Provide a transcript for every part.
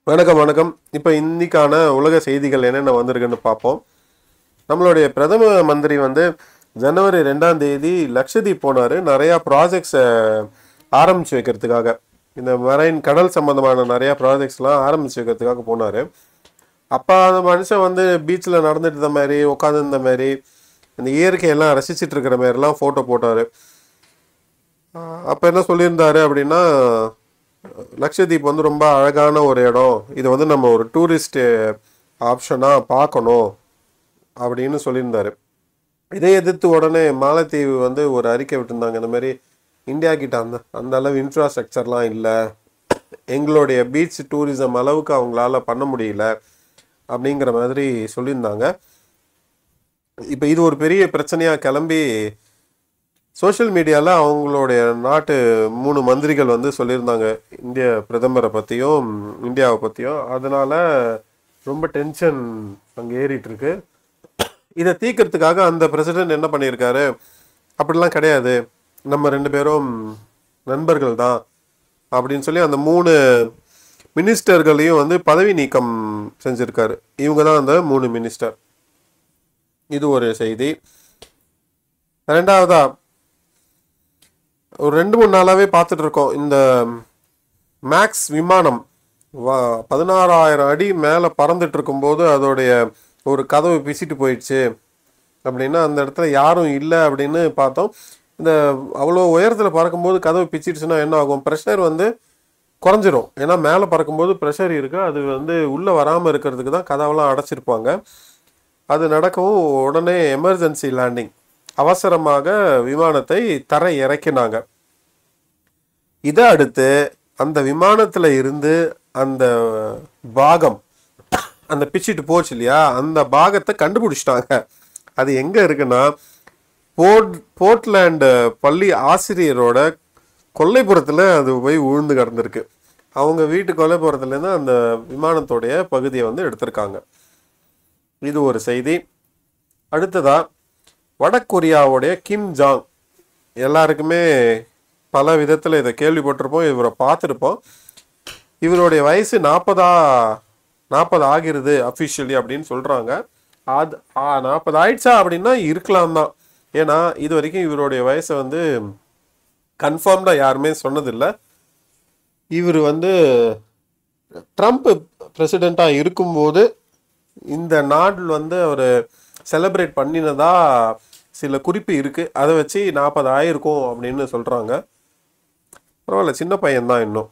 வணக்கம் வணக்கம் இப்போ இன்னைக்கான உலக செய்திகள் என்னென்ன வந்திருக்குன்னு பார்ப்போம் நம்மளுடைய பிரதம மந்திரி வந்து ஜனவரி ரெண்டாம் தேதி லக்ஷதீப் போனார் நிறையா ப்ராஜெக்ட்ஸை ஆரம்பித்து வைக்கிறதுக்காக இந்த மரைன் கடல் சம்பந்தமான நிறையா ப்ராஜெக்ட்ஸ்லாம் ஆரம்பித்து வைக்கிறதுக்காக போனார் அப்போ அந்த மனுஷன் வந்து பீச்சில் நடந்துட்டு இருந்த மாதிரி உட்காந்துருந்த மாதிரி இந்த இயற்கையெல்லாம் ரசிச்சிட்டு இருக்கிற மாதிரிலாம் ஃபோட்டோ போட்டார் அப்போ என்ன சொல்லியிருந்தாரு அப்படின்னா லக்ஷதீப் வந்து ரொம்ப அழகான ஒரு இடம் இது வந்து நம்ம ஒரு டூரிஸ்ட் ஆப்ஷனாக பார்க்கணும் அப்படின்னு சொல்லியிருந்தாரு இதை எதிர்த்து உடனே மாலத்தீவு வந்து ஒரு அறிக்கை விட்டுருந்தாங்க இந்த மாதிரி இந்தியா கிட்ட அந்த அந்த அளவு இன்ஃப்ராஸ்ட்ரக்சர்லாம் இல்லை எங்களுடைய பீச் டூரிசம் அளவுக்கு அவங்களால பண்ண முடியல அப்படிங்கிற மாதிரி சொல்லியிருந்தாங்க இப்போ இது ஒரு பெரிய பிரச்சனையாக கிளம்பி சோஷியல் மீடியாவில் அவங்களுடைய நாட்டு மூணு மந்திரிகள் வந்து சொல்லியிருந்தாங்க இந்திய பிரதமரை பற்றியும் இந்தியாவை பற்றியும் அதனால ரொம்ப டென்ஷன் அங்கே ஏறிட்டு இருக்கு இதை தீர்க்கறதுக்காக அந்த பிரசிடென்ட் என்ன பண்ணியிருக்காரு அப்படிலாம் கிடையாது நம்ம ரெண்டு பேரும் நண்பர்கள் தான் அப்படின்னு சொல்லி அந்த மூணு மினிஸ்டர்களையும் வந்து பதவி நீக்கம் செஞ்சிருக்காரு இவங்க தான் அந்த மூணு மினிஸ்டர் இது ஒரு செய்தி ரெண்டாவதா ஒரு ரெண்டு மூணு நாளாவே பார்த்துட்டு இருக்கோம் இந்த மேக்ஸ் விமானம் வா பதினாறாயிரம் அடி மேலே பறந்துட்டு இருக்கும்போது அதோடைய ஒரு கதவு பிசிட்டு போயிடுச்சு அப்படின்னா அந்த இடத்துல யாரும் இல்லை அப்படின்னு பார்த்தோம் இந்த அவ்வளோ உயரத்தில் பறக்கும்போது கதவு பிச்சிடுச்சுன்னா என்ன ஆகும் ப்ரெஷர் வந்து குறைஞ்சிரும் ஏன்னா மேலே பறக்கும்போது ப்ரெஷர் இருக்கு அது வந்து உள்ளே வராமல் இருக்கிறதுக்கு தான் கதவெல்லாம் அடைச்சிருப்பாங்க அது நடக்கவும் உடனே எமர்ஜென்சி லேண்டிங் அவசரமாக விமானத்தை தரை இறக்கினாங்க இதை அடுத்து அந்த விமானத்தில் இருந்து அந்த பாகம் அந்த பிச்சிட்டு போச்சு இல்லையா அந்த பாகத்தை கண்டுபிடிச்சிட்டாங்க அது எங்கே இருக்குன்னா போர்ட் போர்ட்லேண்டு பள்ளி ஆசிரியரோட கொல்லைப்புறத்தில் அது போய் உழுந்து கிடந்திருக்கு அவங்க வீட்டு கொல்லைப்புறத்துலேருந்து அந்த விமானத்தோடைய பகுதியை வந்து எடுத்திருக்காங்க இது ஒரு செய்தி அடுத்ததா வடகொரியாவுடைய கிம் ஜாங் எல்லாருக்குமே பல விதத்தில் இதை கேள்விப்பட்டிருப்போம் இவரை பார்த்துருப்போம் இவருடைய வயசு நாற்பதா நாற்பது ஆகிறது அஃபிஷியலி அப்படின்னு சொல்கிறாங்க அது நாற்பது ஆயிடுச்சா அப்படின்னா இருக்கலாம் தான் ஏன்னா இது வரைக்கும் இவருடைய வயசை வந்து கன்ஃபார்ம்டாக யாருமே சொன்னதில்லை இவர் வந்து ட்ரம்ப் பிரசிடெண்ட்டாக இருக்கும்போது இந்த நாட்டில் வந்து அவர் செலிப்ரேட் பண்ணினதா சில குறிப்பு இருக்குது அதை வச்சு நாற்பது ஆயிருக்கும் அப்படின்னு சொல்கிறாங்க பரவாயில்ல சின்ன பையன்தான் இன்னும்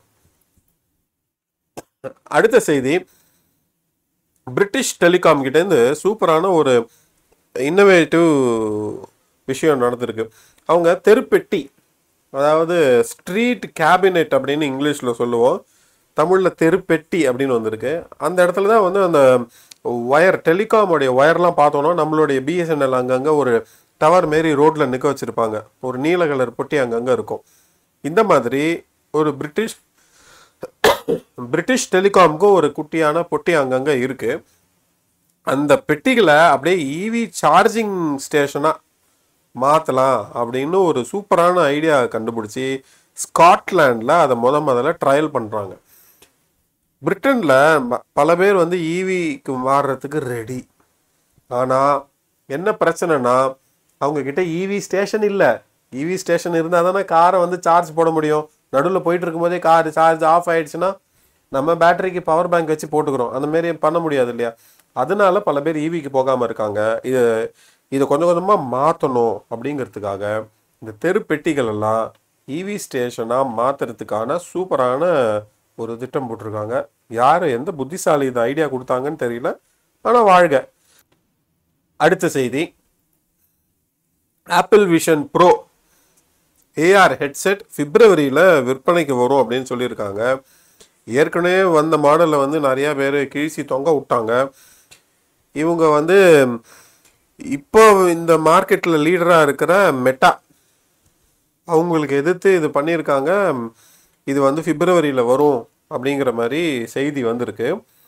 அடுத்த செய்தி பிரிட்டிஷ் டெலிகாம் கிட்டேருந்து சூப்பரான ஒரு இன்னோவேட்டிவ் விஷயம் நடந்திருக்கு அவங்க தெருப்பெட்டி அதாவது ஸ்ட்ரீட் கேபினெட் அப்படின்னு இங்கிலீஷில் சொல்லுவோம் தமிழில் தெருப்பெட்டி அப்படின்னு வந்திருக்கு அந்த இடத்துல தான் வந்து அந்த ஒயர் டெலிகாமோடைய ஒயர்லாம் பார்த்தோன்னா நம்மளுடைய பிஎஸ்என்எல் அங்கங்கே ஒரு டவர் மாரி ரோட்டில் நிற்க வச்சுருப்பாங்க ஒரு நீல கலர் பொட்டி அங்கங்கே இருக்கும் இந்த மாதிரி ஒரு பிரிட்டிஷ் பிரிட்டிஷ் டெலிகாம்க்கும் ஒரு குட்டியான பொட்டி அங்கங்கே இருக்குது அந்த பெட்டிகளை அப்படியே இவி சார்ஜிங் ஸ்டேஷனாக மாற்றலாம் அப்படின்னு ஒரு சூப்பரான ஐடியா கண்டுபிடிச்சி ஸ்காட்லாண்டில் அதை முத முதல்ல ட்ரையல் பண்ணுறாங்க பிரிட்டனில் பல பேர் வந்து ஈவிக்கு மாறுறதுக்கு ரெடி ஆனால் என்ன பிரச்சனைனா அவங்க கிட்ட ஈவி ஸ்டேஷன் இல்லை ஈவி ஸ்டேஷன் இருந்தால் தானே காரை வந்து சார்ஜ் போட முடியும் நடுவில் போயிட்டு இருக்கும்போதே கார் சார்ஜ் ஆஃப் ஆயிடுச்சுன்னா நம்ம பேட்டரிக்கு பவர் பேங்க் வச்சு போட்டுக்கிறோம் அந்த மாரி பண்ண முடியாது இல்லையா அதனால பல பேர் ஈவிக்கு போகாமல் இருக்காங்க இது இதை கொஞ்சம் கொஞ்சமாக மாற்றணும் அப்படிங்கிறதுக்காக இந்த தெரு பெட்டிகள் எல்லாம் இவி ஸ்டேஷனாக மாற்றுறதுக்கான சூப்பரான ஒரு திட்டம் போட்டிருக்காங்க யார் எந்த புத்திசாலி இந்த ஐடியா கொடுத்தாங்கன்னு தெரியல ஆனால் வாழ்க அடுத்த செய்தி Apple Vision Pro AR headset பிப்ரவரியில் விற்பனைக்கு வரும் அப்படின்னு சொல்லியிருக்காங்க ஏற்கனவே வந்த மாடலில் வந்து நிறையா பேர் கிழிசி தொங்க விட்டாங்க இவங்க வந்து இப்போ இந்த மார்க்கெட்டில் லீடராக இருக்கிற மெட்டா அவங்களுக்கு எதிர்த்து இது பண்ணியிருக்காங்க இது வந்து பிப்ரவரியில் வரும் அப்படிங்கிற மாதிரி செய்தி வந்திருக்கு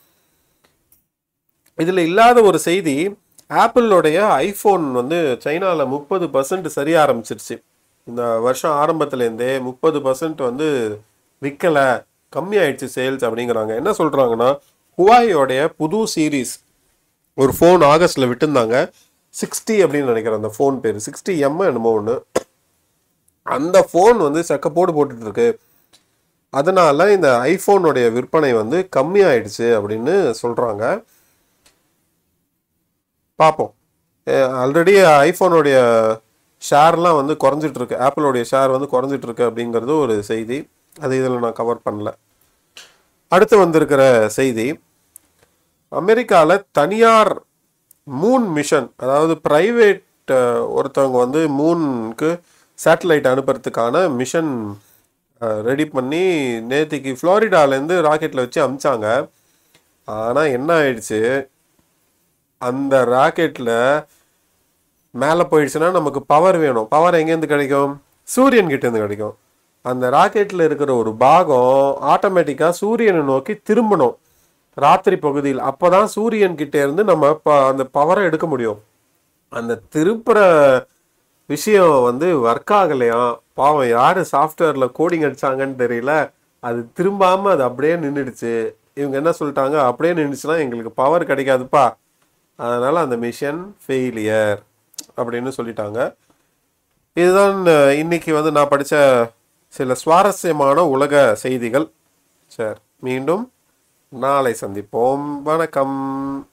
இதில் இல்லாத ஒரு செய்தி ஆப்பிளோடைய ஐஃபோன் வந்து சைனாவில் முப்பது பர்சன்ட் சரிய ஆரம்பிச்சிருச்சு இந்த வருஷம் ஆரம்பத்துலேருந்தே முப்பது பர்சன்ட் வந்து விற்கலை கம்மி ஆயிடுச்சு சேல்ஸ் அப்படிங்கிறாங்க என்ன சொல்கிறாங்கன்னா ஹுவாயோடைய புது சீரீஸ் ஒரு ஃபோன் ஆகஸ்ட்டில் விட்டுருந்தாங்க சிக்ஸ்டி அப்படின்னு நினைக்கிறேன் அந்த ஃபோன் பேர் சிக்ஸ்டி எம் என்னமோ ஒன்று அந்த ஃபோன் வந்து செக்கப்போடு போட்டுட்டு இருக்கு அதனால இந்த ஐஃபோனுடைய விற்பனை வந்து கம்மியாயிடுச்சு அப்படின்னு சொல்கிறாங்க பார்ப்போம் ஆல்ரெடி ஐஃபோனுடைய ஷேர்லாம் வந்து குறைஞ்சிட்டு இருக்கு ஆப்பிளோடைய ஷேர் வந்து குறைஞ்சிட்டு இருக்கு அப்படிங்கிறது ஒரு செய்தி அது இதில் நான் கவர் பண்ணல அடுத்து வந்திருக்கிற செய்தி அமெரிக்காவில் தனியார் மூன் மிஷன் அதாவது ப்ரைவேட் ஒருத்தவங்க வந்து மூனுக்கு சேட்டலைட் அனுப்புறதுக்கான மிஷன் ரெடி பண்ணி நேத்திக்கு ஃப்ளோரிடாலேருந்து ராக்கெட்டில் வச்சு அமிச்சாங்க ஆனால் என்ன ஆயிடுச்சு அந்த ராக்கெட்டில் மேலே போயிடுச்சுன்னா நமக்கு பவர் வேணும் பவர் எங்கேருந்து கிடைக்கும் சூரியன் கிட்டேருந்து கிடைக்கும் அந்த ராக்கெட்டில் இருக்கிற ஒரு பாகம் ஆட்டோமேட்டிக்காக சூரியனை நோக்கி திரும்பணும் ராத்திரி பகுதியில் அப்போ தான் சூரியன் கிட்டே இருந்து நம்ம ப அந்த பவரை எடுக்க முடியும் அந்த திருப்புற விஷயம் வந்து ஒர்க் ஆகலையாம் பாவம் யார் சாஃப்ட்வேரில் கோடிங் அடிச்சாங்கன்னு தெரியல அது திரும்பாமல் அது அப்படியே நின்றுடுச்சு இவங்க என்ன சொல்லிட்டாங்க அப்படியே நின்றுச்சுன்னா எங்களுக்கு பவர் கிடைக்காதுப்பா அதனால் அந்த மிஷன் ஃபெயிலியர் அப்படின்னு சொல்லிட்டாங்க இதுதான் அஹ், இன்னைக்கு வந்து நான் படித்த சில சுவாரஸ்யமான உலக செய்திகள் சரி மீண்டும் நாளை சந்திப்போம் வணக்கம்